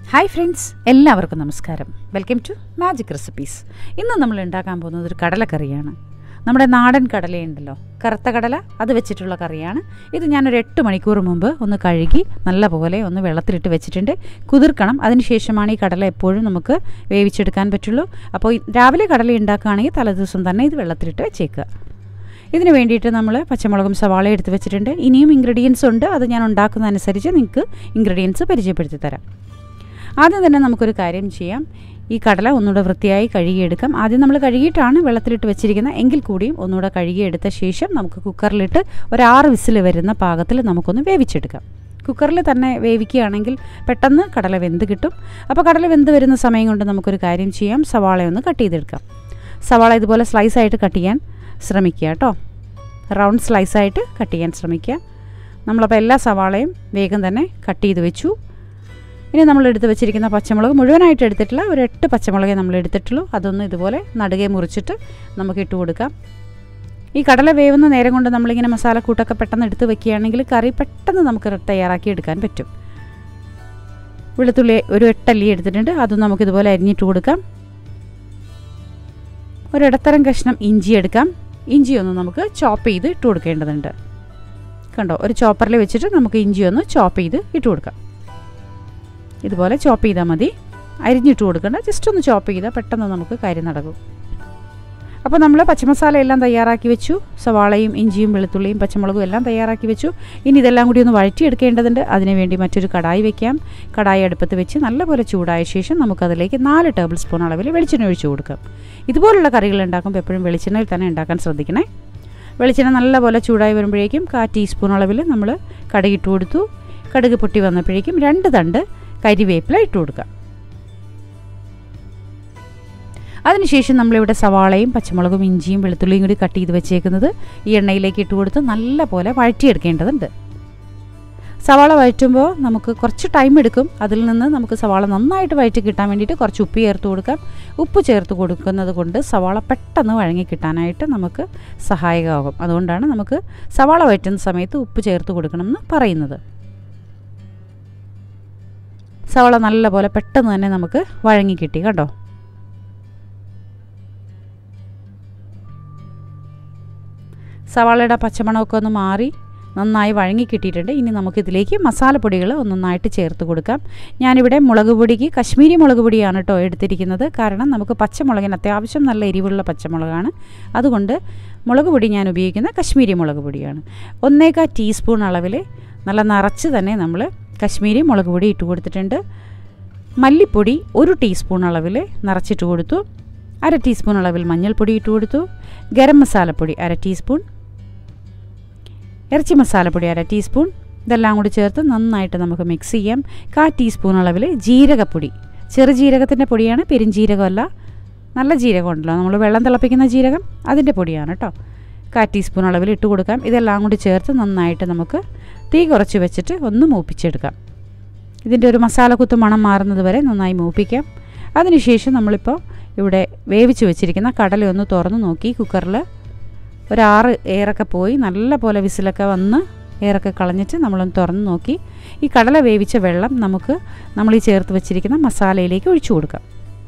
hi friends എല്ലാവർക്കും നമസ്കാരം welcome to magic recipes ഇന്ന് നമ്മൾ ഉണ്ടാക്കാൻ പോകുന്നത് ഒരു കടലക്കറിയാണ് നമ്മുടെ നാടൻ കടലയുണ്ടല്ലോ കറുത്ത കടല അത് വെച്ചിട്ടുള്ള കറിയാണ് ഇത് ഞാനൊരു എട്ട് മണിക്കൂർ മുമ്പ് ഒന്ന് കഴുകി നല്ലപോലെ ഒന്ന് വെള്ളത്തിലിട്ട് വെച്ചിട്ടുണ്ട് കുതിർക്കണം അതിനുശേഷമാണ് ഈ കടല എപ്പോഴും നമുക്ക് വേവിച്ചെടുക്കാൻ പറ്റുള്ളൂ അപ്പോൾ ഈ രാവിലെ കടല ഉണ്ടാക്കുകയാണെങ്കിൽ തലേദിവസം തന്നെ ഇത് വെള്ളത്തിലിട്ട് വെച്ചേക്കുക ഇതിന് വേണ്ടിയിട്ട് നമ്മൾ പച്ചമുളകും സവാളയും എടുത്ത് വെച്ചിട്ടുണ്ട് ഇനിയും ഇൻഗ്രീഡിയൻസ് ഉണ്ട് അത് ഞാൻ ഉണ്ടാക്കുന്നതനുസരിച്ച് നിങ്ങൾക്ക് ഇൻഗ്രീഡിയൻസ് പരിചയപ്പെടുത്തി തരാം ആദ്യം തന്നെ നമുക്കൊരു കാര്യം ചെയ്യാം ഈ കടല ഒന്നുകൂടെ വൃത്തിയായി കഴുകിയെടുക്കാം ആദ്യം നമ്മൾ കഴുകിയിട്ടാണ് വെള്ളത്തിലിട്ട് വെച്ചിരിക്കുന്നത് എങ്കിൽ കൂടിയും ഒന്നുകൂടെ കഴുകിയെടുത്ത ശേഷം നമുക്ക് കുക്കറിലിട്ട് ഒരു ആറ് വിസിൽ വരുന്ന പാകത്തിൽ നമുക്കൊന്ന് വേവിച്ചെടുക്കാം കുക്കറിൽ തന്നെ വേവിക്കുകയാണെങ്കിൽ പെട്ടെന്ന് കടല വെന്ത് കിട്ടും അപ്പോൾ കടല വെന്ത് വരുന്ന സമയം കൊണ്ട് നമുക്കൊരു കാര്യം ചെയ്യാം സവാള ഒന്ന് കട്ട് ചെയ്തെടുക്കാം സവാള ഇതുപോലെ സ്ലൈസായിട്ട് കട്ട് ചെയ്യാൻ ശ്രമിക്കുക കേട്ടോ റൗണ്ട് സ്ലൈസായിട്ട് കട്ട് ചെയ്യാൻ ശ്രമിക്കുക നമ്മളപ്പോൾ എല്ലാ സവാളയും വേഗം തന്നെ കട്ട് ചെയ്ത് വെച്ചു ഇനി നമ്മൾ എടുത്ത് വെച്ചിരിക്കുന്ന പച്ചമുളക് മുഴുവനായിട്ട് എടുത്തിട്ടില്ല ഒരു എട്ട് പച്ചമുളകേ നമ്മൾ എടുത്തിട്ടുള്ളൂ അതൊന്ന് ഇതുപോലെ നടുകെ മുറിച്ചിട്ട് നമുക്ക് ഇട്ട് കൊടുക്കാം ഈ കടല വേവുന്ന നേരം കൊണ്ട് നമ്മളിങ്ങനെ മസാലക്കൂട്ടൊക്കെ പെട്ടെന്ന് എടുത്ത് വെക്കുകയാണെങ്കിൽ കറി പെട്ടെന്ന് നമുക്ക് തയ്യാറാക്കി എടുക്കാൻ പറ്റും വെളുത്തുള്ളി ഒരു എട്ടല്ലി എടുത്തിട്ടുണ്ട് അതും നമുക്കിതുപോലെ അരിഞ്ഞിട്ട് കൊടുക്കാം ഒരിടത്തരം കഷ്ണം ഇഞ്ചി എടുക്കാം ഇഞ്ചി ഒന്ന് നമുക്ക് ചോപ്പ് ചെയ്ത് ഇട്ട് കൊടുക്കേണ്ടതുണ്ട് കണ്ടോ ഒരു ചോപ്പറിൽ വെച്ചിട്ട് നമുക്ക് ഇഞ്ചി ഒന്ന് ചോപ്പ് ചെയ്ത് ഇട്ട് കൊടുക്കാം ഇതുപോലെ ചോപ്പ് ചെയ്താൽ മതി അരിഞ്ഞിട്ട് കൊടുക്കണ്ട ജസ്റ്റ് ഒന്ന് ചോപ്പ് ചെയ്താൽ പെട്ടെന്ന് നമുക്ക് കാര്യം നടക്കും അപ്പോൾ നമ്മൾ പച്ചമസാല എല്ലാം തയ്യാറാക്കി വെച്ചു സവാളയും ഇഞ്ചിയും വെളുത്തുള്ളിയും പച്ചമുളകും എല്ലാം തയ്യാറാക്കി വെച്ചു ഇനി ഇതെല്ലാം കൂടി ഒന്ന് വഴറ്റിയെടുക്കേണ്ടതുണ്ട് അതിനുവേണ്ടി മറ്റൊരു കടായി വെക്കാം കടായി അടുപ്പത്ത് വെച്ച് നല്ലപോലെ ചൂടായ ശേഷം നമുക്കതിലേക്ക് നാല് ടേബിൾ സ്പൂൺ അളവിൽ വെളിച്ചെണ്ണ ഒഴിച്ചു കൊടുക്കാം ഇതുപോലുള്ള കറികൾ ഉണ്ടാക്കുമ്പോൾ എപ്പോഴും വെളിച്ചെണ്ണയിൽ തന്നെ ഉണ്ടാക്കാൻ ശ്രദ്ധിക്കണേ വെളിച്ചെണ്ണ നല്ലപോലെ ചൂടായി വരുമ്പോഴേക്കും കാ ടീസ്പൂൺ അളവിൽ നമ്മൾ കടുകിട്ട് കൊടുത്തു കടുക് പൊട്ടി വന്നപ്പോഴേക്കും രണ്ട് തണ്ട് കരിവേപ്പില ഇട്ട് കൊടുക്കാം അതിനുശേഷം നമ്മളിവിടെ സവാളയും പച്ചമുളകും ഇഞ്ചിയും വെളുത്തുള്ളിയും കൂടി കട്ട് ചെയ്ത് വെച്ചേക്കുന്നത് ഈ എണ്ണയിലേക്ക് ഇട്ട് കൊടുത്ത് നല്ല പോലെ വഴറ്റിയെടുക്കേണ്ടതുണ്ട് സവാള വഴറ്റുമ്പോൾ നമുക്ക് കുറച്ച് ടൈം എടുക്കും അതിൽ നിന്ന് നമുക്ക് സവാള നന്നായിട്ട് വഴറ്റി കിട്ടാൻ വേണ്ടിയിട്ട് കുറച്ച് ഉപ്പ് ചേർത്ത് കൊടുക്കാം ഉപ്പ് ചേർത്ത് കൊടുക്കുന്നത് കൊണ്ട് സവാള പെട്ടെന്ന് വഴങ്ങി കിട്ടാനായിട്ട് നമുക്ക് സഹായകമാകും അതുകൊണ്ടാണ് നമുക്ക് സവാള വഴറ്റുന്ന സമയത്ത് ഉപ്പ് ചേർത്ത് കൊടുക്കണമെന്ന് പറയുന്നത് സവാള നല്ലപോലെ പെട്ടെന്ന് തന്നെ നമുക്ക് വഴങ്ങി കിട്ടി കേട്ടോ സവാളയുടെ പച്ചമണമൊക്കെ ഒന്ന് മാറി നന്നായി വഴങ്ങി കിട്ടിയിട്ടുണ്ട് ഇനി നമുക്കിതിലേക്ക് മസാലപ്പൊടികൾ ഒന്നൊന്നായിട്ട് ചേർത്ത് കൊടുക്കാം ഞാനിവിടെ മുളക് പൊടിക്ക് കശ്മീരി മുളക് പൊടിയാണ് കേട്ടോ എടുത്തിരിക്കുന്നത് കാരണം നമുക്ക് പച്ചമുളകിന് അത്യാവശ്യം നല്ല എരിവുള്ള പച്ചമുളകാണ് അതുകൊണ്ട് മുളക് പൊടി ഞാൻ ഉപയോഗിക്കുന്ന കശ്മീരി മുളക് പൊടിയാണ് ഒന്നേക്കാ ടീസ്പൂൺ അളവിൽ നല്ല നിറച്ച് തന്നെ നമ്മൾ കശ്മീരി മുളക് പൊടി ഇട്ട് കൊടുത്തിട്ടുണ്ട് മല്ലിപ്പൊടി ഒരു ടീസ്പൂൺ അളവിൽ നിറച്ചിട്ട് കൊടുത്തു അര ടീസ്പൂൺ അളവിൽ മഞ്ഞൾപ്പൊടി ഇട്ട് കൊടുത്തു ഗരം മസാലപ്പൊടി അര ടീസ്പൂൺ ഇറച്ചി മസാലപ്പൊടി അര ടീസ്പൂൺ ഇതെല്ലാം കൂടി ചേർത്ത് നന്നായിട്ട് നമുക്ക് മിക്സ് ചെയ്യാം കാ ടീസ്പൂൺ അളവിൽ ജീരകപ്പൊടി ചെറു ജീരകത്തിൻ്റെ പൊടിയാണ് പെരുംജീരകമല്ല നല്ല ജീരകം ഉണ്ടല്ലോ നമ്മൾ വെള്ളം തിളപ്പിക്കുന്ന ജീരകം അതിൻ്റെ പൊടിയാണ് കേട്ടോ കാ ടീസ്പൂൺ അളവിൽ ഇട്ട് കൊടുക്കാം ഇതെല്ലാം കൂടി ചേർത്ത് നന്നായിട്ട് നമുക്ക് തീ കുറച്ച് വെച്ചിട്ട് ഒന്ന് മൂപ്പിച്ചെടുക്കാം ഇതിൻ്റെ ഒരു മസാലക്കുത്ത് മണം മാറുന്നത് വരെ നന്നായി മൂപ്പിക്കാം അതിനുശേഷം നമ്മളിപ്പോൾ ഇവിടെ വേവിച്ച് വെച്ചിരിക്കുന്ന കടല ഒന്ന് തുറന്ന് നോക്കി കുക്കറിൽ ഒരാറ് എയറൊക്കെ പോയി നല്ല പോലെ വിസിലൊക്കെ വന്ന് എയറൊക്കെ കളഞ്ഞിട്ട് നമ്മളൊന്ന് തുറന്ന് നോക്കി ഈ കടല വേവിച്ച വെള്ളം നമുക്ക് നമ്മൾ ഈ ചേർത്ത് വെച്ചിരിക്കുന്ന മസാലയിലേക്ക് ഒഴിച്ചു കൊടുക്കാം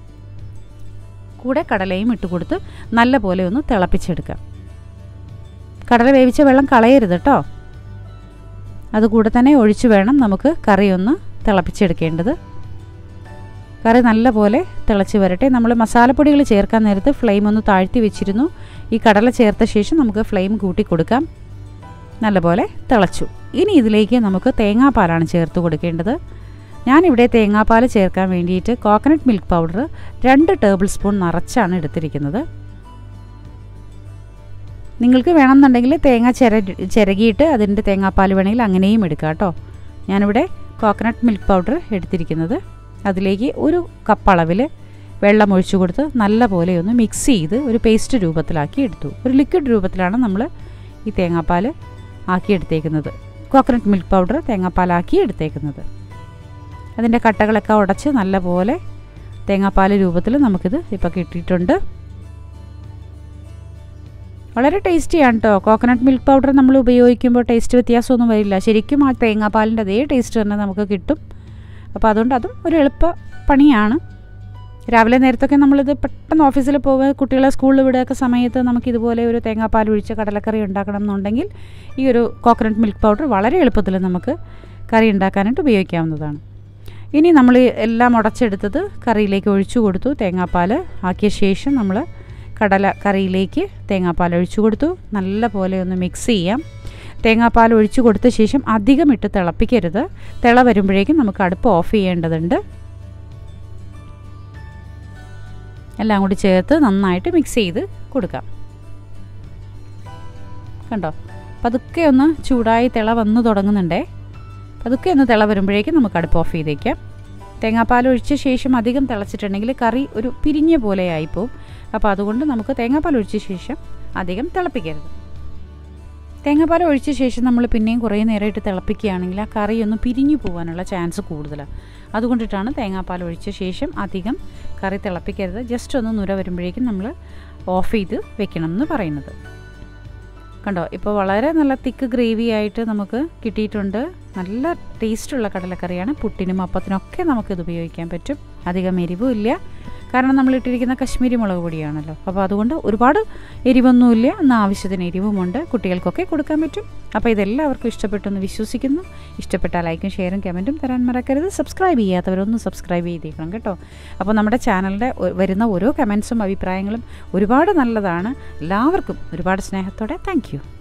കൂടെ കടലയും ഇട്ട് കൊടുത്ത് നല്ല പോലെ ഒന്ന് തിളപ്പിച്ചെടുക്കാം കടല വേവിച്ച വെള്ളം കളയരുത് കേട്ടോ അതുകൂടെ തന്നെ ഒഴിച്ചു വേണം നമുക്ക് കറി ഒന്ന് തിളപ്പിച്ചെടുക്കേണ്ടത് കറി നല്ലപോലെ തിളച്ച് വരട്ടെ നമ്മൾ മസാലപ്പൊടികൾ ചേർക്കാൻ നേരത്ത് ഫ്ലെയിം ഒന്ന് താഴ്ത്തി വെച്ചിരുന്നു ഈ കടല ചേർത്ത ശേഷം നമുക്ക് ഫ്ലെയിം കൂട്ടി കൊടുക്കാം നല്ലപോലെ തിളച്ചു ഇനി ഇതിലേക്ക് നമുക്ക് തേങ്ങാപ്പാലാണ് ചേർത്ത് കൊടുക്കേണ്ടത് ഞാനിവിടെ തേങ്ങാപ്പാൽ ചേർക്കാൻ വേണ്ടിയിട്ട് കോക്കനട്ട് മിൽക്ക് പൗഡർ രണ്ട് ടേബിൾ സ്പൂൺ നിറച്ചാണ് എടുത്തിരിക്കുന്നത് നിങ്ങൾക്ക് വേണമെന്നുണ്ടെങ്കിൽ തേങ്ങ ചിര ചിരകിയിട്ട് അതിൻ്റെ തേങ്ങാപ്പാൽ വേണമെങ്കിൽ അങ്ങനെയും എടുക്കാം കേട്ടോ ഞാനിവിടെ കോക്കനട്ട് മിൽക്ക് പൗഡർ എടുത്തിരിക്കുന്നത് അതിലേക്ക് ഒരു കപ്പ് അളവിൽ വെള്ളം ഒഴിച്ചു കൊടുത്ത് നല്ല പോലെ ഒന്ന് മിക്സ് ചെയ്ത് ഒരു പേസ്റ്റ് രൂപത്തിലാക്കി എടുത്തു ഒരു ലിക്വിഡ് രൂപത്തിലാണ് നമ്മൾ ഈ തേങ്ങാപ്പാൽ ആക്കി എടുത്തേക്കുന്നത് കോക്കനട്ട് മിൽക്ക് പൗഡർ തേങ്ങാപ്പാലാക്കി എടുത്തേക്കുന്നത് അതിൻ്റെ കട്ടകളൊക്കെ ഉടച്ച് നല്ല പോലെ തേങ്ങാപ്പാൽ രൂപത്തിൽ നമുക്കിത് ഇപ്പോൾ കിട്ടിയിട്ടുണ്ട് വളരെ ടേസ്റ്റിയാണ് കേട്ടോ കോക്കനട്ട് മിൽക്ക് പൗഡർ നമ്മൾ ഉപയോഗിക്കുമ്പോൾ ടേസ്റ്റ് വ്യത്യാസമൊന്നും വരില്ല ശരിക്കും ആ തേങ്ങാപ്പാലിൻ്റെ അതേ ടേസ്റ്റ് തന്നെ നമുക്ക് കിട്ടും അപ്പോൾ അതുകൊണ്ട് അതും ഒരു എളുപ്പ പണിയാണ് രാവിലെ നേരത്തൊക്കെ നമ്മളിത് പെട്ടെന്ന് ഓഫീസിൽ പോവുക കുട്ടികളെ സ്കൂളിൽ വിടുകയൊക്കെ സമയത്ത് നമുക്ക് ഇതുപോലെ ഒരു തേങ്ങാപ്പാൽ ഒഴിച്ച കടലക്കറി ഉണ്ടാക്കണം എന്നുണ്ടെങ്കിൽ ഈ ഒരു കോക്കനട്ട് മിൽക്ക് പൗഡർ വളരെ എളുപ്പത്തിൽ നമുക്ക് കറി ഉണ്ടാക്കാനായിട്ട് ഉപയോഗിക്കാവുന്നതാണ് ഇനി നമ്മൾ എല്ലാം ഉടച്ചെടുത്തത് കറിയിലേക്ക് ഒഴിച്ചു കൊടുത്തു തേങ്ങാപ്പാൽ ആക്കിയ ശേഷം നമ്മൾ കടല കറിയിലേക്ക് തേങ്ങാപ്പാൽ ഒഴിച്ചു കൊടുത്തു നല്ല പോലെ ഒന്ന് മിക്സ് ചെയ്യാം തേങ്ങാപ്പാൽ ഒഴിച്ചു കൊടുത്ത ശേഷം അധികം ഇട്ട് തിളപ്പിക്കരുത് തിള വരുമ്പോഴേക്കും നമുക്ക് അടുപ്പ് ഓഫ് ചെയ്യേണ്ടതുണ്ട് എല്ലാം കൂടി ചേർത്ത് നന്നായിട്ട് മിക്സ് ചെയ്ത് കൊടുക്കാം കണ്ടോ പതുക്കെ ഒന്ന് ചൂടായി തിള വന്ന് തുടങ്ങുന്നുണ്ടേ പതുക്കെ ഒന്ന് തിള വരുമ്പോഴേക്കും നമുക്ക് അടുപ്പ് ഓഫ് ചെയ്തേക്കാം തേങ്ങാപ്പാൽ ഒഴിച്ച ശേഷം അധികം തിളച്ചിട്ടുണ്ടെങ്കിൽ കറി ഒരു പിരിഞ്ഞ പോലെ ആയിപ്പോവും അപ്പോൾ അതുകൊണ്ട് നമുക്ക് തേങ്ങാപ്പാൽ ഒഴിച്ച ശേഷം അധികം തിളപ്പിക്കരുത് തേങ്ങാപ്പാൽ ഒഴിച്ച ശേഷം നമ്മൾ പിന്നെയും കുറേ നേരമായിട്ട് തിളപ്പിക്കുകയാണെങ്കിൽ ആ കറി ഒന്ന് പിരിഞ്ഞു പോകാനുള്ള ചാൻസ് കൂടുതലാണ് അതുകൊണ്ടിട്ടാണ് തേങ്ങാപ്പാൽ ഒഴിച്ച ശേഷം അധികം കറി തിളപ്പിക്കരുത് ജസ്റ്റ് ഒന്ന് നുര വരുമ്പോഴേക്കും നമ്മൾ ഓഫ് ചെയ്ത് വെക്കണം എന്ന് പറയുന്നത് കണ്ടോ ഇപ്പോൾ വളരെ നല്ല തിക്ക് ഗ്രേവി ആയിട്ട് നമുക്ക് കിട്ടിയിട്ടുണ്ട് നല്ല ടേസ്റ്റുള്ള കടലക്കറിയാണ് പുട്ടിനും അപ്പത്തിനും ഒക്കെ നമുക്കിത് ഉപയോഗിക്കാൻ പറ്റും അധികം എരിവും ഇല്ല കാരണം നമ്മൾ ഇട്ടിരിക്കുന്ന കശ്മീരി മുളക് പൊടിയാണല്ലോ അപ്പോൾ അതുകൊണ്ട് ഒരുപാട് എരിവൊന്നുമില്ല എന്നാൽ ആവശ്യത്തിന് എരിവുമുണ്ട് കുട്ടികൾക്കൊക്കെ കൊടുക്കാൻ പറ്റും അപ്പോൾ ഇതെല്ലാവർക്കും ഇഷ്ടപ്പെട്ടെന്ന് വിശ്വസിക്കുന്നു ഇഷ്ടപ്പെട്ടാൽ ലൈക്കും ഷെയറും കമൻറ്റും തരാൻ മറക്കരുത് സബ്സ്ക്രൈബ് ചെയ്യാത്തവരൊന്ന് സബ്സ്ക്രൈബ് ചെയ്തേക്കണം കേട്ടോ അപ്പോൾ നമ്മുടെ ചാനലിൻ്റെ വരുന്ന ഓരോ കമൻസും അഭിപ്രായങ്ങളും ഒരുപാട് നല്ലതാണ് എല്ലാവർക്കും ഒരുപാട് സ്നേഹത്തോടെ താങ്ക്